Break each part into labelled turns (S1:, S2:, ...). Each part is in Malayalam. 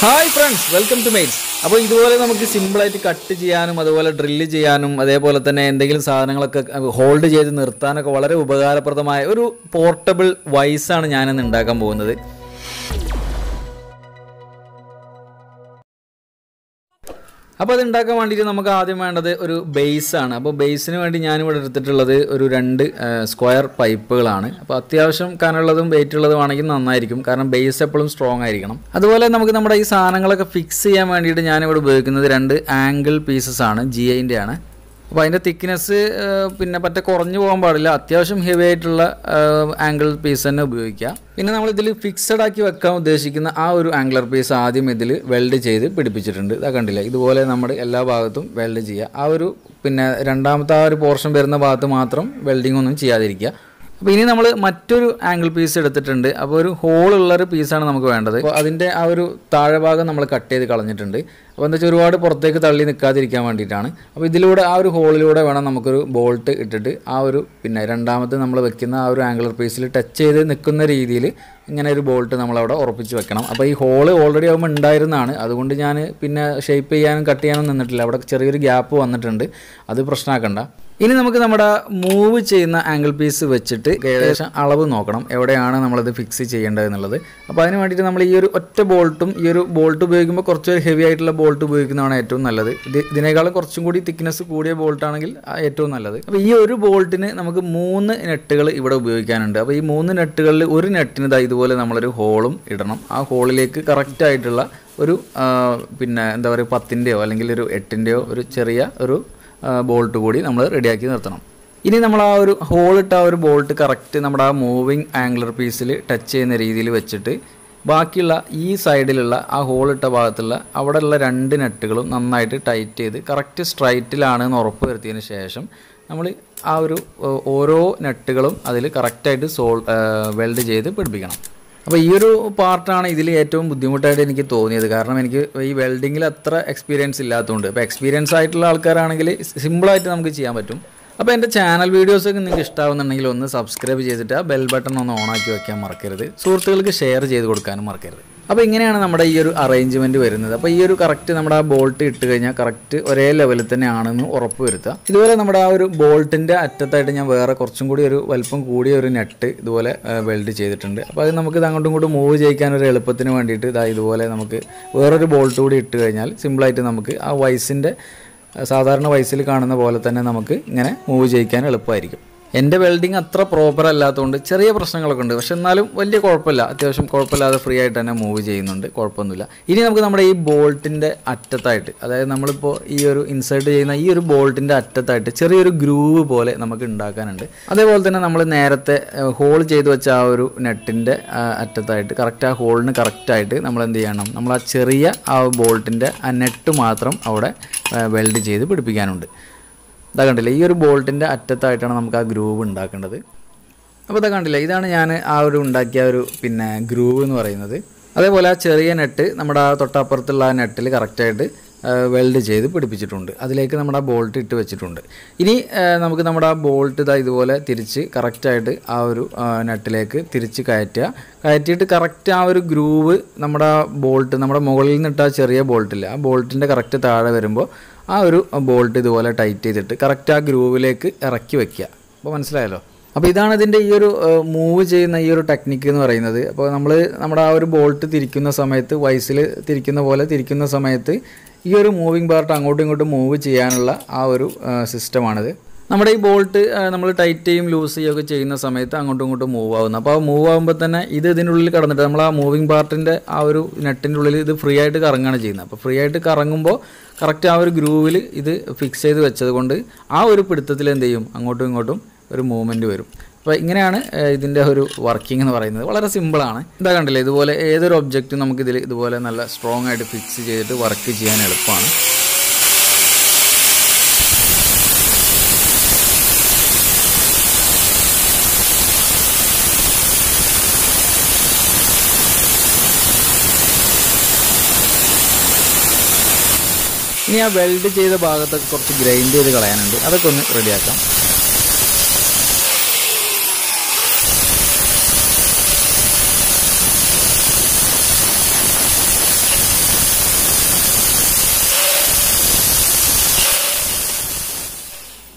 S1: hi friends welcome to mates അപ്പോൾ ഇതുപോലെ നമുക്ക് സിമ്പിളായിട്ട് കട്ട് ചെയ്യാനും അതുപോലെ ഡ്രില്ല് ചെയ്യാനും അതേപോലെ തന്നെ എന്തെങ്കിലും സാധനങ്ങളൊക്കെ ഹോൾഡ് ചെയ്ത് നിർത്താനൊക്കെ വളരെ ഉപകാരപ്രദമായ ഒരു പോർട്ടബിൾ വൈസാണ് ഞാനിന്ന് ഉണ്ടാക്കാൻ പോകുന്നത് അപ്പോൾ അത് ഉണ്ടാക്കാൻ വേണ്ടിയിട്ട് നമുക്ക് ആദ്യം വേണ്ടത് ഒരു ബേസ് ആണ് അപ്പോൾ ബേസിന് വേണ്ടി ഞാനിവിടെ എടുത്തിട്ടുള്ളത് ഒരു രണ്ട് സ്ക്വയർ പൈപ്പുകളാണ് അപ്പോൾ അത്യാവശ്യം കനമുള്ളതും വെയിറ്റ് ഉള്ളതും ആണെങ്കിൽ നന്നായിരിക്കും കാരണം ബേസ് എപ്പോഴും സ്ട്രോങ് ആയിരിക്കണം അതുപോലെ നമുക്ക് നമ്മുടെ ഈ സാധനങ്ങളൊക്കെ ഫിക്സ് ചെയ്യാൻ വേണ്ടിയിട്ട് ഞാനിവിടെ ഉപയോഗിക്കുന്നത് രണ്ട് ആംഗിൾ പീസസ് ആണ് ജി ഐൻ്റെ ആണ് അപ്പോൾ അതിൻ്റെ തിക്നെസ് പിന്നെ പറ്റ കുറഞ്ഞു പോകാൻ പാടില്ല അത്യാവശ്യം ഹെവി ആയിട്ടുള്ള ആംഗിൾ പീസ് തന്നെ ഉപയോഗിക്കുക പിന്നെ നമ്മൾ ഇതിൽ ഫിക്സഡ് ആക്കി വെക്കാൻ ഉദ്ദേശിക്കുന്ന ആ ഒരു ആംഗിളർ പീസ് ആദ്യം ഇതിൽ വെൽഡ് ചെയ്ത് പിടിപ്പിച്ചിട്ടുണ്ട് ഇതാ കണ്ടില്ല ഇതുപോലെ നമ്മൾ എല്ലാ ഭാഗത്തും വെൽഡ് ചെയ്യുക ആ ഒരു പിന്നെ രണ്ടാമത്തെ ആ ഒരു പോർഷൻ വരുന്ന ഭാഗത്ത് മാത്രം വെൽഡിംഗ് ഒന്നും ചെയ്യാതിരിക്കുക അപ്പോൾ ഇനി നമ്മൾ മറ്റൊരു ആംഗിൾ പീസ് എടുത്തിട്ടുണ്ട് അപ്പോൾ ഒരു ഹോൾ ഉള്ളൊരു പീസാണ് നമുക്ക് വേണ്ടത് അപ്പോൾ അതിൻ്റെ ആ ഒരു താഴെ ഭാഗം നമ്മൾ കട്ട് ചെയ്ത് കളഞ്ഞിട്ടുണ്ട് അപ്പോൾ എന്താ വെച്ചാൽ ഒരുപാട് പുറത്തേക്ക് തള്ളി നിൽക്കാതിരിക്കാൻ വേണ്ടിയിട്ടാണ് അപ്പോൾ ഇതിലൂടെ ആ ഒരു ഹോളിലൂടെ വേണം നമുക്കൊരു ബോൾട്ട് ഇട്ടിട്ട് ആ ഒരു പിന്നെ രണ്ടാമത്തെ നമ്മൾ വെക്കുന്ന ആ ഒരു ആംഗിളർ പീസിൽ ടച്ച് ചെയ്ത് നിൽക്കുന്ന രീതിയിൽ ഇങ്ങനെ ഒരു ബോൾട്ട് നമ്മളവിടെ ഉറപ്പിച്ച് വെക്കണം അപ്പോൾ ഈ ഹോള് ഓൾറെഡി ആകുമ്പോൾ ഉണ്ടായിരുന്നതാണ് അതുകൊണ്ട് ഞാൻ പിന്നെ ഷേപ്പ് ചെയ്യാനും കട്ട് ചെയ്യാനും നിന്നിട്ടില്ല അവിടെ ചെറിയൊരു ഗ്യാപ്പ് വന്നിട്ടുണ്ട് അത് പ്രശ്നമാക്കണ്ട ഇനി നമുക്ക് നമ്മുടെ മൂവ് ചെയ്യുന്ന ആംഗിൾ പീസ് വെച്ചിട്ട് ഏകദേശം അളവ് നോക്കണം എവിടെയാണ് നമ്മളത് ഫിക്സ് ചെയ്യേണ്ടത് എന്നുള്ളത് അപ്പോൾ അതിന് വേണ്ടിയിട്ട് നമ്മൾ ഈ ഒരു ഒറ്റ ബോൾട്ടും ഈ ഒരു ബോൾട്ട് ഉപയോഗിക്കുമ്പോൾ കുറച്ച് ഹെവി ആയിട്ടുള്ള ബോൾട്ട് ഉപയോഗിക്കുന്നതാണ് ഏറ്റവും നല്ലത് ഇത് ഇതിനേക്കാളും കുറച്ചും കൂടി തിക്നെസ് കൂടിയ ബോൾട്ടാണെങ്കിൽ ഏറ്റവും നല്ലത് അപ്പോൾ ഈ ഒരു ബോൾട്ടിന് നമുക്ക് മൂന്ന് നെട്ടുകൾ ഇവിടെ ഉപയോഗിക്കാനുണ്ട് അപ്പോൾ ഈ മൂന്ന് നെട്ടുകളിൽ ഒരു നെട്ടിന് ഇതാ ഇതുപോലെ നമ്മളൊരു ഹോളും ഇടണം ആ ഹോളിലേക്ക് കറക്റ്റ് ആയിട്ടുള്ള ഒരു പിന്നെ എന്താ പറയുക പത്തിൻ്റെയോ അല്ലെങ്കിൽ ഒരു എട്ടിൻ്റെയോ ഒരു ചെറിയ ഒരു ബോൾട്ട് കൂടി നമ്മൾ റെഡിയാക്കി നിർത്തണം ഇനി നമ്മൾ ആ ഒരു ഹോളിട്ട ആ ഒരു ബോൾട്ട് കറക്റ്റ് നമ്മുടെ ആ മൂവിങ് ആംഗുലർ പീസിൽ ടച്ച് ചെയ്യുന്ന രീതിയിൽ വെച്ചിട്ട് ബാക്കിയുള്ള ഈ സൈഡിലുള്ള ആ ഹോളിട്ട ഭാഗത്തുള്ള അവിടെയുള്ള രണ്ട് നെട്ടുകളും നന്നായിട്ട് ടൈറ്റ് ചെയ്ത് കറക്റ്റ് സ്ട്രൈറ്റിലാണെന്ന് ഉറപ്പ് വരുത്തിയതിന് ശേഷം നമ്മൾ ആ ഒരു ഓരോ നെട്ടുകളും അതിൽ കറക്റ്റായിട്ട് സോൾ വെൽഡ് ചെയ്ത് പിടിപ്പിക്കണം അപ്പോൾ ഈ ഒരു പാർട്ടാണ് ഇതിൽ ഏറ്റവും ബുദ്ധിമുട്ടായിട്ട് എനിക്ക് തോന്നിയത് കാരണം എനിക്ക് ഈ വെൽഡിങ്ങിൽ അത്ര എക്സ്പീരിയൻസ് ഇല്ലാത്തതുകൊണ്ട് ഇപ്പോൾ എക്സ്പീരിയൻസ് ആയിട്ടുള്ള ആൾക്കാരാണെങ്കിൽ സിമ്പിളായിട്ട് നമുക്ക് ചെയ്യാൻ പറ്റും അപ്പോൾ എൻ്റെ ചാനൽ വീഡിയോസൊക്കെ നിങ്ങൾക്ക് ഇഷ്ടമാവുന്നുണ്ടെങ്കിൽ ഒന്ന് സബ്സ്ക്രൈബ് ചെയ്തിട്ട് ആ ബെൽ ബട്ടൺ ഒന്ന് ഓണാക്കി വെക്കാൻ മറക്കരുത് സുഹൃത്തുക്കൾക്ക് ഷെയർ ചെയ്ത് കൊടുക്കാനും മറക്കരുത് അപ്പോൾ ഇങ്ങനെയാണ് നമ്മുടെ ഈ ഒരു അറേഞ്ച്മെൻറ്റ് വരുന്നത് അപ്പോൾ ഈ ഒരു കറക്റ്റ് നമ്മുടെ ആ ബോൾട്ട് ഇട്ട് കഴിഞ്ഞാൽ കറക്റ്റ് ഒരേ ലെവലിൽ തന്നെ ആണെന്ന് ഉറപ്പ് വരുത്തുക ഇതുപോലെ നമ്മുടെ ആ ഒരു ബോൾട്ടിൻ്റെ അറ്റത്തായിട്ട് ഞാൻ വേറെ കുറച്ചും കൂടി ഒരു വലിപ്പം കൂടിയ ഒരു നെറ്റ് ഇതുപോലെ വെൽഡ് ചെയ്തിട്ടുണ്ട് അപ്പോൾ അത് നമുക്ക് ഇത് അങ്ങോട്ടും ഇങ്ങോട്ടും മൂവ് ചെയ്യിക്കാൻ ഒരു എളുപ്പത്തിന് വേണ്ടിയിട്ട് ഇതാ ഇതുപോലെ നമുക്ക് വേറൊരു ബോൾട്ട് കൂടി ഇട്ട് കഴിഞ്ഞാൽ സിമ്പിളായിട്ട് നമുക്ക് ആ വയസ്സിൻ്റെ സാധാരണ വയസ്സിൽ കാണുന്ന പോലെ തന്നെ നമുക്ക് ഇങ്ങനെ മൂവ് ചെയ്യിക്കാൻ എളുപ്പമായിരിക്കും എൻ്റെ വെൽഡിങ് അത്ര പ്രോപ്പർ അല്ലാത്തതുകൊണ്ട് ചെറിയ പ്രശ്നങ്ങളൊക്കെ ഉണ്ട് പക്ഷെ എന്നാലും വലിയ കുഴപ്പമില്ല അത്യാവശ്യം കുഴപ്പമില്ലാതെ ഫ്രീ ആയിട്ട് തന്നെ മൂവ് ചെയ്യുന്നുണ്ട് കുഴപ്പമൊന്നുമില്ല ഇനി നമുക്ക് നമ്മുടെ ഈ ബോൾട്ടിൻ്റെ അറ്റത്തായിട്ട് അതായത് നമ്മളിപ്പോൾ ഈ ഒരു ഇൻസേർട്ട് ചെയ്യുന്ന ഈ ഒരു ബോൾട്ടിൻ്റെ അറ്റത്തായിട്ട് ചെറിയൊരു ഗ്രൂവ് പോലെ നമുക്ക് ഉണ്ടാക്കാനുണ്ട് അതേപോലെ തന്നെ നമ്മൾ നേരത്തെ ഹോൾ ചെയ്ത് വെച്ച ആ ഒരു നെറ്റിൻ്റെ അറ്റത്തായിട്ട് കറക്റ്റ് ആ ഹോളിന് കറക്റ്റായിട്ട് നമ്മൾ എന്ത് ചെയ്യണം നമ്മൾ ആ ചെറിയ ആ ബോൾട്ടിൻ്റെ ആ നെറ്റ് മാത്രം അവിടെ വെൽഡ് ചെയ്ത് പിടിപ്പിക്കാനുണ്ട് ഇതാ കണ്ടില്ല ഈ ഒരു ബോൾട്ടിൻ്റെ അറ്റത്തായിട്ടാണ് നമുക്ക് ആ ഗ്രൂവ് ഉണ്ടാക്കേണ്ടത് അപ്പോൾ ഇതാ കണ്ടില്ല ഇതാണ് ഞാൻ ആ ഒരു ഉണ്ടാക്കിയ ഒരു പിന്നെ ഗ്രൂവ് എന്ന് പറയുന്നത് അതേപോലെ ആ ചെറിയ നെറ്റ് നമ്മുടെ ആ തൊട്ടപ്പുറത്തുള്ള ആ നെറ്റിൽ കറക്റ്റായിട്ട് വെൽഡ് ചെയ്ത് പിടിപ്പിച്ചിട്ടുണ്ട് അതിലേക്ക് നമ്മുടെ ആ ബോൾട്ട് ഇട്ട് വെച്ചിട്ടുണ്ട് ഇനി നമുക്ക് നമ്മുടെ ആ ബോൾട്ട് ഇതാ ഇതുപോലെ തിരിച്ച് കറക്റ്റായിട്ട് ആ ഒരു നെറ്റിലേക്ക് തിരിച്ച് കയറ്റുക കയറ്റിയിട്ട് കറക്റ്റ് ആ ഒരു ഗ്രൂവ് നമ്മുടെ ആ ബോൾട്ട് നമ്മുടെ മുകളിൽ നിന്നിട്ട് ആ ചെറിയ ബോൾട്ടില്ല ആ ബോൾട്ടിൻ്റെ കറക്റ്റ് താഴെ വരുമ്പോൾ ആ ഒരു ബോൾട്ട് ഇതുപോലെ ടൈറ്റ് ചെയ്തിട്ട് കറക്റ്റ് ആ ഗ്രൂവിലേക്ക് ഇറക്കി വെക്കുക അപ്പോൾ മനസ്സിലായല്ലോ അപ്പോൾ ഇതാണ് ഇതിൻ്റെ ഈ ഒരു മൂവ് ചെയ്യുന്ന ഈ ഒരു ടെക്നിക്ക് എന്ന് പറയുന്നത് അപ്പോൾ നമ്മൾ നമ്മുടെ ആ ഒരു ബോൾട്ട് തിരിക്കുന്ന സമയത്ത് വയസ്സിൽ തിരിക്കുന്ന പോലെ തിരിക്കുന്ന സമയത്ത് ഈ ഒരു മൂവിങ് പാർട്ട് അങ്ങോട്ടും ഇങ്ങോട്ടും മൂവ് ചെയ്യാനുള്ള ആ ഒരു സിസ്റ്റമാണിത് നമ്മുടെ ഈ ബോൾട്ട് നമ്മൾ ടൈറ്റ് ചെയ്യും ലൂസ് ചെയ്യുകയൊക്കെ ചെയ്യുന്ന സമയത്ത് അങ്ങോട്ടും ഇങ്ങോട്ടും മൂവ് ആവുന്നു അപ്പോൾ ആ മൂവ് ആകുമ്പോൾ തന്നെ ഇത് ഇതിനുള്ളിൽ കടന്നിട്ട് നമ്മൾ ആ മൂവിങ് പാർട്ടിൻ്റെ ആ ഒരു നെറ്റിൻ്റെ ഉള്ളിൽ ഇത് ഫ്രീ ആയിട്ട് കറങ്ങുകയാണ് ചെയ്യുന്നത് അപ്പോൾ ഫ്രീ ആയിട്ട് കറങ്ങുമ്പോൾ കറക്റ്റ് ആ ഒരു ഗ്രൂവിൽ ഇത് ഫിക്സ് ചെയ്ത് വെച്ചത് കൊണ്ട് ആ ഒരു പിടുത്തത്തിൽ എന്ത് ചെയ്യും അങ്ങോട്ടും ഇങ്ങോട്ടും ഒരു മൂവ്മെൻറ്റ് വരും അപ്പോൾ ഇങ്ങനെയാണ് ഇതിൻ്റെ ഒരു വർക്കിംഗ് എന്ന് പറയുന്നത് വളരെ സിമ്പിളാണ് ഇതാ കണ്ടില്ലേ ഇതുപോലെ ഏതൊരു ഒബ്ജക്റ്റും നമുക്കിതിൽ ഇതുപോലെ നല്ല സ്ട്രോങ് ആയിട്ട് ഫിക്സ് ചെയ്തിട്ട് വർക്ക് ചെയ്യാൻ എളുപ്പമാണ് ഇനി ആ വെൽഡ് ചെയ്ത ഭാഗത്തൊക്കെ കുറച്ച് ഗ്രൈൻഡ് ചെയ്ത് കളയാനുണ്ട് അതൊക്കെ ഒന്ന് റെഡിയാക്കാം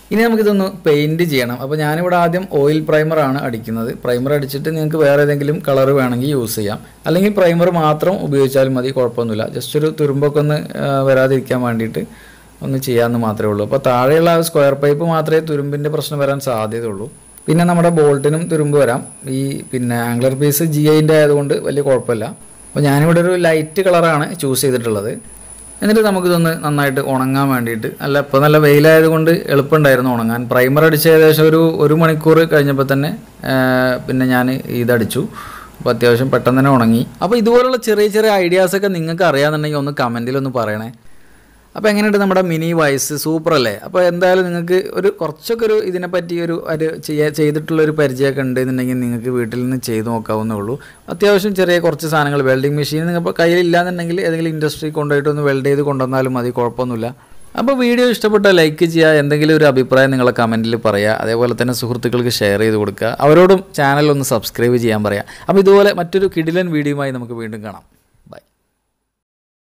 S1: ഇനി നമുക്കിതൊന്ന് പെയിൻറ് ചെയ്യണം അപ്പോൾ ഞാനിവിടെ ആദ്യം ഓയിൽ പ്രൈമറാണ് അടിക്കുന്നത് പ്രൈമർ അടിച്ചിട്ട് നിങ്ങൾക്ക് വേറെ ഏതെങ്കിലും കളർ വേണമെങ്കിൽ യൂസ് ചെയ്യാം അല്ലെങ്കിൽ പ്രൈമർ മാത്രം ഉപയോഗിച്ചാലും മതി കുഴപ്പമൊന്നുമില്ല ജസ്റ്റ് ഒരു തുരുമ്പൊക്കെ ഒന്ന് ആ, വരാതിരിക്കാൻ വേണ്ടിയിട്ട് ഒന്ന് ചെയ്യാമെന്ന് മാത്രമേ ഉള്ളൂ അപ്പോൾ താഴെയുള്ള ആ സ്ക്വയർ പൈപ്പ് മാത്രമേ തുരുമ്പിൻ്റെ പ്രശ്നം വരാൻ സാധ്യതയുള്ളൂ പിന്നെ നമ്മുടെ ബോൾട്ടിനും തുരുമ്പ് വരാം ഈ പിന്നെ ആംഗ്ലർ പീസ് ജി ഐൻ്റെ ആയതുകൊണ്ട് വലിയ കുഴപ്പമില്ല അപ്പോൾ ഞാനിവിടെ ഒരു ലൈറ്റ് കളറാണ് ചൂസ് ചെയ്തിട്ടുള്ളത് എന്നിട്ട് നമുക്കിതൊന്ന് നന്നായിട്ട് ഉണങ്ങാൻ വേണ്ടിയിട്ട് അല്ല ഇപ്പോൾ നല്ല വെയിലായതുകൊണ്ട് എളുപ്പമുണ്ടായിരുന്നു ഉണങ്ങാൻ പ്രൈമർ അടിച്ച് ഏകദേശം ഒരു ഒരു മണിക്കൂർ കഴിഞ്ഞപ്പോൾ തന്നെ ആ, പിന്നെ ഞാൻ ഇതടിച്ചു അപ്പോൾ അത്യാവശ്യം പെട്ടെന്ന് തന്നെ ഉണങ്ങി അപ്പോൾ ഇതുപോലുള്ള ചെറിയ ചെറിയ ഐഡിയാസൊക്കെ നിങ്ങൾക്ക് അറിയാമെന്നുണ്ടെങ്കിൽ ഒന്ന് കമൻറ്റിലൊന്ന് പറയണേ അപ്പോൾ എങ്ങനെയുണ്ട് നമ്മുടെ മിനി വോയിസ് സൂപ്പർ അല്ലേ അപ്പോൾ എന്തായാലും നിങ്ങൾക്ക് ഒരു കുറച്ചൊക്കെ ഒരു ഇതിനെപ്പറ്റി ഒരു ഒരു ചെയ്യാ ചെയ്തിട്ടുള്ള ഒരു പരിചയമൊക്കെ ഉണ്ടെന്നുണ്ടെങ്കിൽ നിങ്ങൾക്ക് വീട്ടിൽ നിന്ന് ചെയ്ത് നോക്കാവുന്നേ ഉള്ളൂ അത്യാവശ്യം ചെറിയ കുറച്ച് സാധനങ്ങൾ വെൽഡിംഗ് മെഷീൻ നിങ്ങൾ കയ്യിലില്ലാന്നുണ്ടെങ്കിൽ ഏതെങ്കിലും ഇൻഡസ്ട്രി കൊണ്ടുപോയിട്ട് ഒന്ന് വെൽഡ് ചെയ്ത് കൊണ്ടുവന്നാലും മതി കുഴപ്പമൊന്നുമില്ല അപ്പോൾ വീഡിയോ ഇഷ്ടപ്പെട്ടാൽ ലൈക്ക് ചെയ്യുക എന്തെങ്കിലും ഒരു അഭിപ്രായം നിങ്ങളെ കമൻറ്റിൽ പറയുക അതേപോലെ തന്നെ സുഹൃത്തുക്കൾക്ക് ഷെയർ ചെയ്ത് കൊടുക്കുക അവരോടും ചാനൽ ഒന്ന് സബ്സ്ക്രൈബ് ചെയ്യാൻ പറയുക അപ്പോൾ ഇതുപോലെ മറ്റൊരു കിടിലൻ വീഡിയോയുമായി നമുക്ക് വീണ്ടും കാണാം